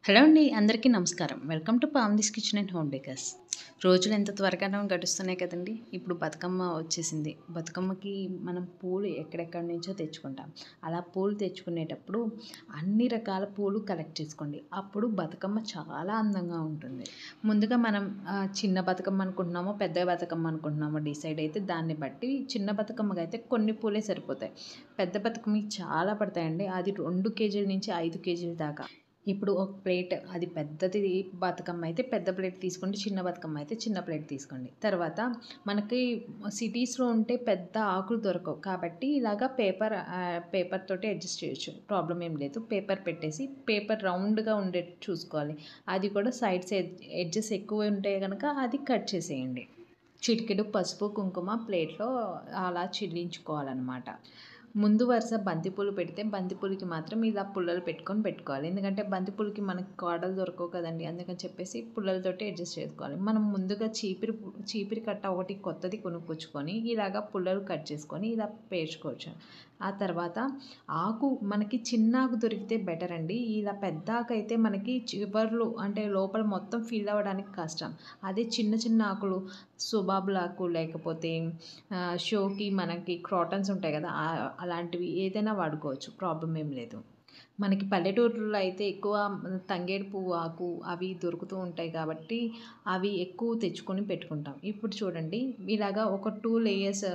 hello అండి అందరికీ నమస్కారం వెల్కమ్ టు పామ్దిస్ కిచెన్ అండ్ హోమ్ బేకర్స్ రోజులు ఎంత త్వరగానే గడుస్తున్నాయి కదండి ఇప్పుడు బతుకమ్మ వచ్చేసింది బతుకమ్మకి మనం పూలు ఎక్కడెక్కడి నుంచో తెచ్చుకుంటాం అలా పూలు తెచ్చుకునేటప్పుడు అన్ని రకాల పూలు కలెక్ట్ చేసుకోండి అప్పుడు బతుకమ్మ చాలా అందంగా ఉంటుంది ముందుగా మనం ఆ, చిన్న బతుకమ్మ అనుకుంటున్నామో పెద్ద బతుకమ్మ అనుకుంటున్నామో డిసైడ్ అయితే దాన్ని బట్టి చిన్న బతుకమ్మకి అయితే కొన్ని పూలే సరిపోతాయి పెద్ద బతుకమ్మకి చాలా పడతాయండి అది రెండు కేజీల నుంచి ఐదు కేజీల దాకా ఇప్పుడు ఒక ప్లేట్ అది పెద్దది బతుకమ్మ అయితే పెద్ద ప్లేట్ తీసుకోండి చిన్న బతుకమ్మ అయితే చిన్న ప్లేట్ తీసుకోండి తర్వాత మనకి సిటీస్లో ఉంటే పెద్ద ఆకులు దొరకవు కాబట్టి ఇలాగా పేపర్ పేపర్ తోటి అడ్జస్ట్ చేయొచ్చు ప్రాబ్లం ఏం లేదు పేపర్ పెట్టేసి పేపర్ రౌండ్గా ఉండేట్టు చూసుకోవాలి అది కూడా సైడ్స్ ఎడ్జెస్ ఎక్కువ ఉంటే కనుక అది కట్ చేసేయండి చిటికెడు పసుపు కుంకుమ ప్లేట్లో అలా చిల్లించుకోవాలన్నమాట ముందు వరుస బంతిపూలు పెడితే బంతిపూలకి మాత్రం ఇలా పుల్లలు పెట్టుకొని పెట్టుకోవాలి ఎందుకంటే బంతిపూలకి మనకి కాడలు దొరకవు కదండి అందుకని చెప్పేసి పుల్లలతోటి అడ్జస్ట్ చేసుకోవాలి మనం ముందుగా చీపిరి పు- చీపిరి కట్ట ఒకటి కొత్తది కొనుక్కొచ్చుకొని ఇలాగా పుల్లలు కట్ చేసుకొని ఇలా పేర్చుకోవచ్చు ఆ తర్వాత ఆకు మనకి చిన్న ఆకు దొరికితే బెటర్ అండి ఇలా పెద్ద ఆకు అయితే మనకి చివర్లు అంటే లోపల మొత్తం ఫిల్ అవ్వడానికి కష్టం అదే చిన్న చిన్న ఆకులు సుబాబుల ఆకు లేకపోతే ఆ, షోకి మనకి క్రాటన్స్ ఉంటాయి కదా ఆ- అలాంటివి ఏదైనా వాడుకోవచ్చు ప్రాబ్లం ఏం లేదు మనకి పల్లెటూరులో అయితే ఎక్కువ తంగేడు పువ్వు ఆకు అవి దొరుకుతూ ఉంటాయి కాబట్టి అవి ఎక్కువ తెచ్చుకొని పెట్టుకుంటాం ఇప్పుడు చూడండి ఇలాగా ఒక టూ లేయర్స్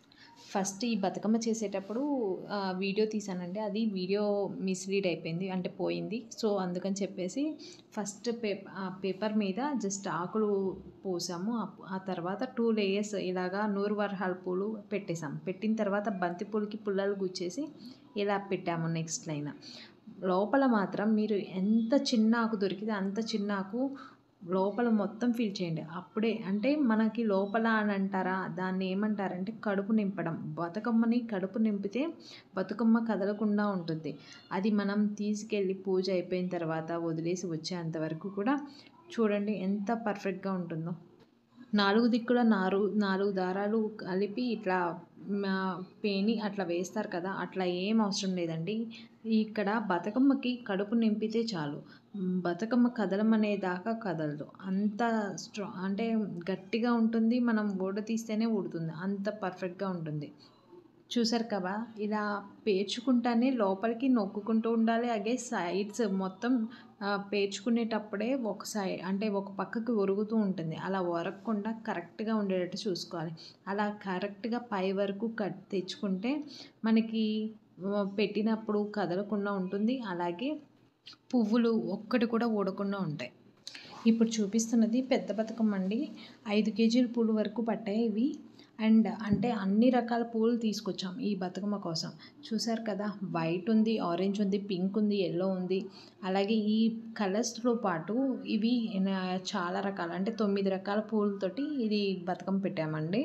ఫస్ట్ ఈ బతుకమ్మ చేసేటప్పుడు ఆ, వీడియో తీసానండి అది వీడియో మిస్లీడ్ అయిపోయింది అంటే పోయింది సో అందుకని చెప్పేసి ఫస్ట్ పేపర్ ఆ పేపర్ మీద జస్ట్ ఆకులు పోసాము ఆ- ఆ తర్వాత టూ లేయర్స్ ఇలాగా నూరు వరహాల పూలు పెట్టేసాం పెట్టిన తర్వాత బంతి పూలకి పుల్లలు గుచ్చేసి ఇలా పెట్టాము నెక్స్ట్ లైన్ లోపల మాత్రం మీరు ఎంత చిన్న ఆకు దొరికితే అంత చిన్న ఆకు లోపల మొత్తం ఫిల్ చేయండి అప్పుడే అంటే మనకి లోపల అని అంటారా దాన్ని ఏమంటారంటే కడుపు నింపడం బతుకమ్మని కడుపు నింపితే బతుకమ్మ కదలకుండా ఉంటుంది అది మనం తీసుకెళ్ళి పూజ అయిపోయిన తర్వాత వదిలేసి వచ్చేంత వరకు కూడా చూడండి ఎంత పర్ఫెక్ట్గా ఉంటుందో నాలుగు దిక్కుల నాలుగు నాలుగు దారాలు కలిపి ఇట్లా మా పేని అట్లా వేస్తారు కదా అట్లా ఏం అవసరం లేదండి ఇక్కడ బతుకమ్మకి కడుపు నింపితే చాలు మ్, బతుకమ్మ కదలమనే దాకా కదలదు అంత స్ట్రా అంటే గట్టిగా ఉంటుంది మనం ఊడ తీస్తేనే ఊడుతుంది అంత పర్ఫెక్ట్గా ఉంటుంది చూసారు కదా ఇలా పేర్చుకుంటానే లోపలికి నొక్కుకుంటూ ఉండాలి అలాగే సైడ్స్ మొత్తం ఆ, పేర్చుకునేటప్పుడే ఒక సైడ్ అంటే ఒక పక్కకి ఒరుగుతూ ఉంటుంది అలా ఒరగకుండా కరెక్ట్గా ఉండేటట్టు చూసుకోవాలి అలా కరెక్ట్గా పై వరకు కట్ తెచ్చుకుంటే మనకి ఆ, పెట్టినప్పుడు కదలకుండా ఉంటుంది అలాగే పువ్వులు ఒక్కటి కూడా ఊడకుండా ఉంటాయి ఇప్పుడు చూపిస్తున్నది పెద్ద బతుకమ్మ అండి ఐదు కేజీల పూలు వరకు పట్టాయి ఇవి అండ్ అంటే అన్ని రకాల పూలు తీసుకొచ్చాం ఈ బతుకమ్మ కోసం చూసారు కదా వైట్ ఉంది ఆరెంజ్ ఉంది పింక్ ఉంది ఎల్లో ఉంది అలాగే ఈ కలర్స్తో పాటు ఇవి నా- చాలా రకాల అంటే తొమ్మిది రకాల పూలతోటి ఇది బతుకమ్మ పెట్టామండి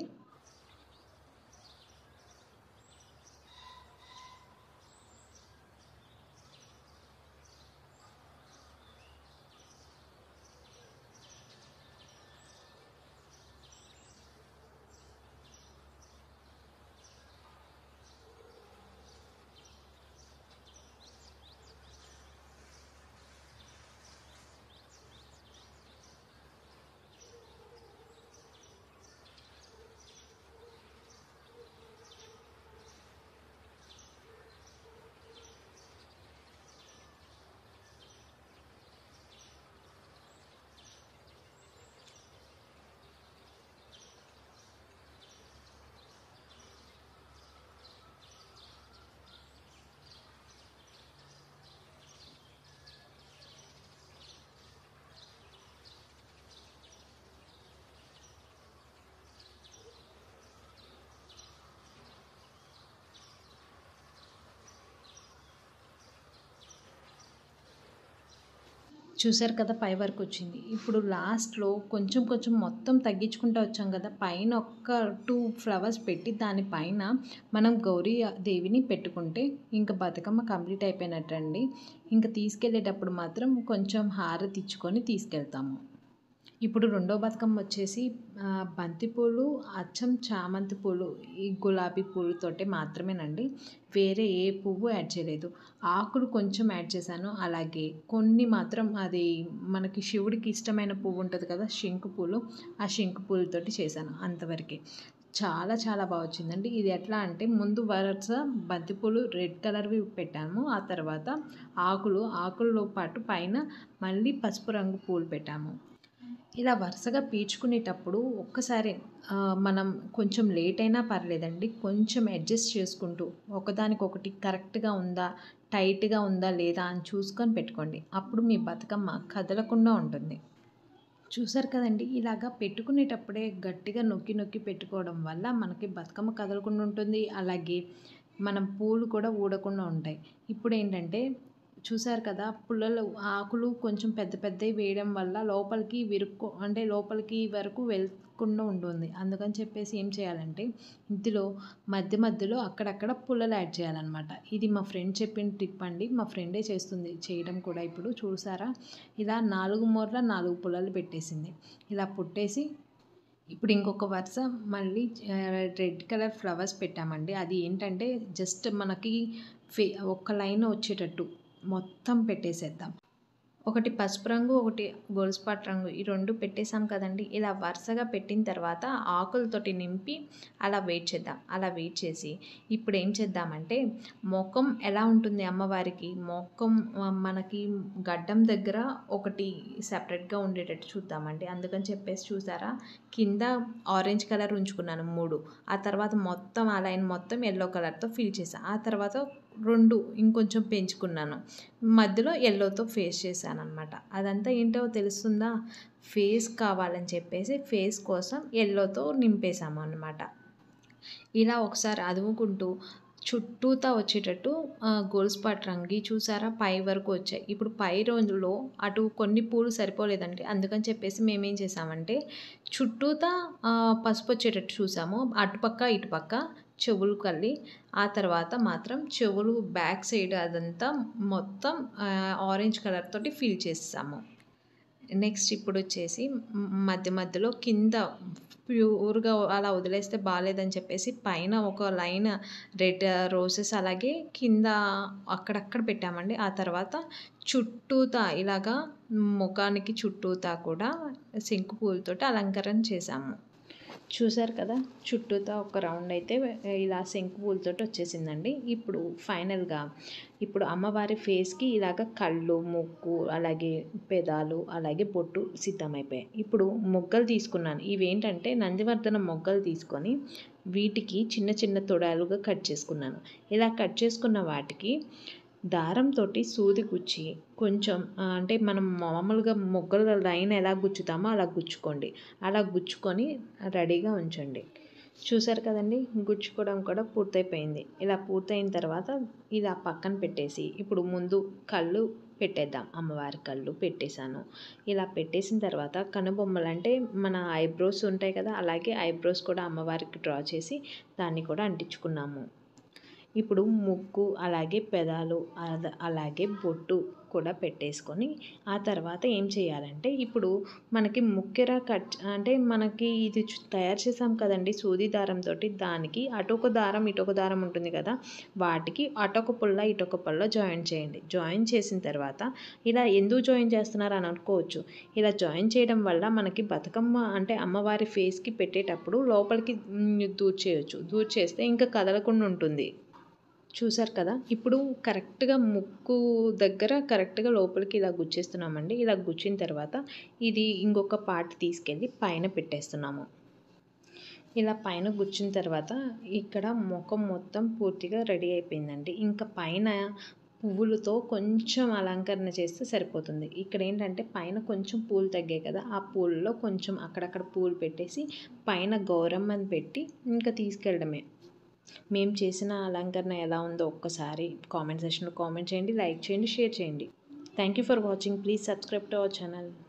చూసారు కదా పై వరకు వచ్చింది ఇప్పుడు లాస్ట్లో కొంచెం కొంచెం మొత్తం తగ్గించుకుంటూ వచ్చాం కదా పైన ఒక్క టూ ఫ్లవర్స్ పెట్టి దానిపైన మనం గౌరీ దేవిని పెట్టుకుంటే ఇంకా బతుకమ్మ కంప్లీట్ అయిపోయినట్టండి ఇంకా తీసుకెళ్ళేటప్పుడు మాత్రం కొంచెం హారతి ఇచ్చుకొని తీసుకెళ్తాము ఇప్పుడు రెండో బతుకమ్మ వచ్చేసి ఆ, బంతిపూలు అచ్చం చామంతి పూలు ఈ గులాబీ పూలతోటి మాత్రమేనండి వేరే ఏ పువ్వు యాడ్ చేయలేదు ఆకులు కొంచెం యాడ్ చేశాను అలాగే కొన్ని మాత్రం అది మనకి శివుడికి ఇష్టమైన పువ్వు ఉంటుంది కదా శంకు పూలు ఆ శంకు పూలతోటి చేశాను అంతవరకే చాలా చాలా బాగా వచ్చిందండి ఇది ఎట్లా అంటే ముందు వరుస బంతిపూలు రెడ్ కలర్వి పెట్టాము ఆ తర్వాత ఆకులు ఆకులతో పాటు పైన మళ్ళీ పసుపు రంగు పూలు పెట్టాము ఇలా వరుసగా పీల్చుకునేటప్పుడు ఒక్కసారి ఆ, మనం కొంచెం లేట్ అయినా పర్లేదండి కొంచెం అడ్జస్ట్ చేసుకుంటూ ఒకదానికొకటి కరెక్ట్గా ఉందా టైట్గా ఉందా లేదా అని చూసుకొని పెట్టుకోండి అప్పుడు మీ బతుకమ్మ కదలకుండా ఉంటుంది చూసారు కదండి ఇలాగా పెట్టుకునేటప్పుడే గట్టిగా నొక్కి నొక్కి పెట్టుకోవడం వల్ల మనకి బతుకమ్మ కదలకుండా ఉంటుంది అలాగే మనం పూలు కూడా ఊడకుండా ఉంటాయి ఇప్పుడు ఏంటంటే చూసారు కదా పుల్లలు ఆకులు కొంచెం పెద్ద పెద్దవి వేయడం వల్ల లోపలికి విరుక్కు అంటే లోపలికి వరకు వెళ్లకుండా ఉంటుంది అందుకని చెప్పేసి ఏం చేయాలంటే ఇందులో మధ్య మధ్యలో అక్కడక్కడ పుల్లలు యాడ్ చేయాలన్నమాట ఇది మా ఫ్రెండ్ చెప్పిన టిప్ అండి మా ఫ్రెండే చేస్తుంది చేయడం కూడా ఇప్పుడు చూసారా ఇలా నాలుగు మూరల నాలుగు పుల్లలు పెట్టేసింది ఇలా పుట్టేసి ఇప్పుడు ఇంకొక వరుస మళ్ళీ రెడ్ కలర్ ఫ్లవర్స్ పెట్టామండి అది ఏంటంటే జస్ట్ మనకి ఫే ఒక్క లైన్ వచ్చేటట్టు మొత్తం పెట్టేసేద్దాం ఒకటి పసుపు రంగు ఒకటి గోల్స్పాట్ రంగు ఈ రెండు పెట్టేసాం కదండి ఇలా వరుసగా పెట్టిన తర్వాత ఆకులతోటి నింపి అలా వెయిట్ చేద్దాం అలా వెయిట్ చేసి ఇప్పుడు ఏం చేద్దామంటే మొఖం ఎలా ఉంటుంది అమ్మవారికి మొఖం ఆ, మనకి గడ్డం దగ్గర ఒకటి సపరేట్గా ఉండేటట్టు చూద్దామండి అందుకని చెప్పేసి చూసారా కింద ఆరెంజ్ కలర్ ఉంచుకున్నాను మూడు ఆ తర్వాత మొత్తం ఆ లైన్ మొత్తం ఎల్లో కలర్తో ఫిల్ చేశాను ఆ తర్వాత రెండు ఇంకొంచెం పెంచుకున్నాను మధ్యలో ఎల్లోతో ఫేస్ చేశాను అనమాట అదంతా ఏంటో తెలుస్తుందా ఫేస్ కావాలని చెప్పేసి ఫేస్ కోసం ఎల్లోతో నింపేశాము అనమాట ఇలా ఒకసారి అదుముకుంటూ చుట్టూతా వచ్చేటట్టు గోల్ స్పాట్ రంగి చూసారా పై వరకు వచ్చాయి ఇప్పుడు పై రోజుల్లో అటు కొన్ని పూలు సరిపోలేదండి అందుకని చెప్పేసి మేమేం చేసామంటే చుట్టూతా ఆ, పసుపు వచ్చేటట్టు చూసాము అటుపక్క ఇటుపక్క చెవులు కల్లి ఆ తర్వాత మాత్రం చెవులు బ్యాక్ సైడ్ అదంతా మొత్తం ఆ, ఆరెంజ్ కలర్ తోటి ఫిల్ చేసాము నెక్స్ట్ ఇప్పుడు వచ్చేసి మ్- మధ్య మధ్యలో కింద ప్యూర్గా అలా వదిలేస్తే బాగాలేదని చెప్పేసి పైన ఒక లైన్ రెడ్ రోసెస్ అలాగే కింద అక్కడక్కడ పెట్టామండి ఆ తర్వాత చుట్టూతా ఇలాగా ముఖానికి చుట్టూతా కూడా శంకు పూలతోటి అలంకరణ చేసాము చూసారు కదా చుట్టూతా ఒక రౌండ్ అయితే ఇలా శంకు పూలతోటి వచ్చేసిందండి ఇప్పుడు ఫైనల్గా ఇప్పుడు అమ్మవారి ఫేస్కి ఇలాగ కళ్ళు ముక్కు అలాగే పెదాలు అలాగే బొట్టు సిద్ధమైపోయాయి ఇప్పుడు మొగ్గలు తీసుకున్నాను ఇవేంటంటే నందివర్ధన మొగ్గలు తీసుకొని వీటికి చిన్న చిన్న తొడాలుగా కట్ చేసుకున్నాను ఇలా కట్ చేసుకున్న వాటికి దారంతో సూది గుచ్చి కొంచెం ఆ, అంటే మనం మామూలుగా మొగ్గల లైన్ ఎలా గుచ్చుతామో అలా గుచ్చుకోండి అలా గుచ్చుకొని రెడీగా ఉంచండి చూసారు కదండి గుచ్చుకోవడం కూడా పూర్తయిపోయింది ఇలా పూర్తయిన తర్వాత ఇలా పక్కన పెట్టేసి ఇప్పుడు ముందు కళ్ళు పెట్టేద్దాం అమ్మవారి కళ్ళు పెట్టేశాను ఇలా పెట్టేసిన తర్వాత కనుబొమ్మలు అంటే మన ఐబ్రోస్ ఉంటాయి కదా అలాగే ఐబ్రోస్ కూడా అమ్మవారికి డ్రా చేసి దాన్ని కూడా అంటించుకున్నాము ఇప్పుడు ముక్కు అలాగే పెదాలు అద- అలాగే బొట్టు కూడా పెట్టేసుకొని ఆ తర్వాత ఏం చేయాలంటే ఇప్పుడు మనకి ముక్కెర కట్ అంటే మనకి ఇది చు- తయారు చేసాం కదండి సూది దారంతో దానికి అటొక దారం ఇటొక దారం ఉంటుంది కదా వాటికి అటొక పుల్ల ఇటొక పుల్ల జాయిన్ చేయండి జాయిన్ చేసిన తర్వాత ఇలా ఎందుకు జాయిన్ చేస్తున్నారు అని అనుకోవచ్చు ఇలా జాయిన్ చేయడం వల్ల మనకి బతుకమ్మ అంటే అమ్మవారి ఫేస్కి పెట్టేటప్పుడు లోపలికి మ్, దూర్చేయచ్చు దూర్చేస్తే ఇంకా కదలకుండా ఉంటుంది చూసారు కదా ఇప్పుడు కరెక్ట్గా ముక్కు దగ్గర కరెక్ట్గా లోపలికి ఇలా గుచ్చేస్తున్నామండి ఇలా గుచ్చిన తర్వాత ఇది ఇంకొక పార్ట్ తీసుకెళ్ళి పైన పెట్టేస్తున్నాము ఇలా పైన గుచ్చిన తర్వాత ఇక్కడ ముఖం మొత్తం పూర్తిగా రెడీ అయిపోయిందండి ఇంకా పైన పువ్వులతో కొంచెం అలంకరణ చేస్తే సరిపోతుంది ఇక్కడ ఏంటంటే పైన కొంచెం పూలు తగ్గాయి కదా ఆ పూలలో కొంచెం అక్కడక్కడ పూలు పెట్టేసి పైన గౌరమ్మని పెట్టి ఇంకా తీసుకెళ్ళడమే మేము చేసిన అలంకరణ ఎలా ఉందో ఒక్కసారి కామెంట్ సెక్షన్లో కామెంట్ చేయండి లైక్ చేయండి షేర్ చేయండి thank you for watching please subscribe to our channel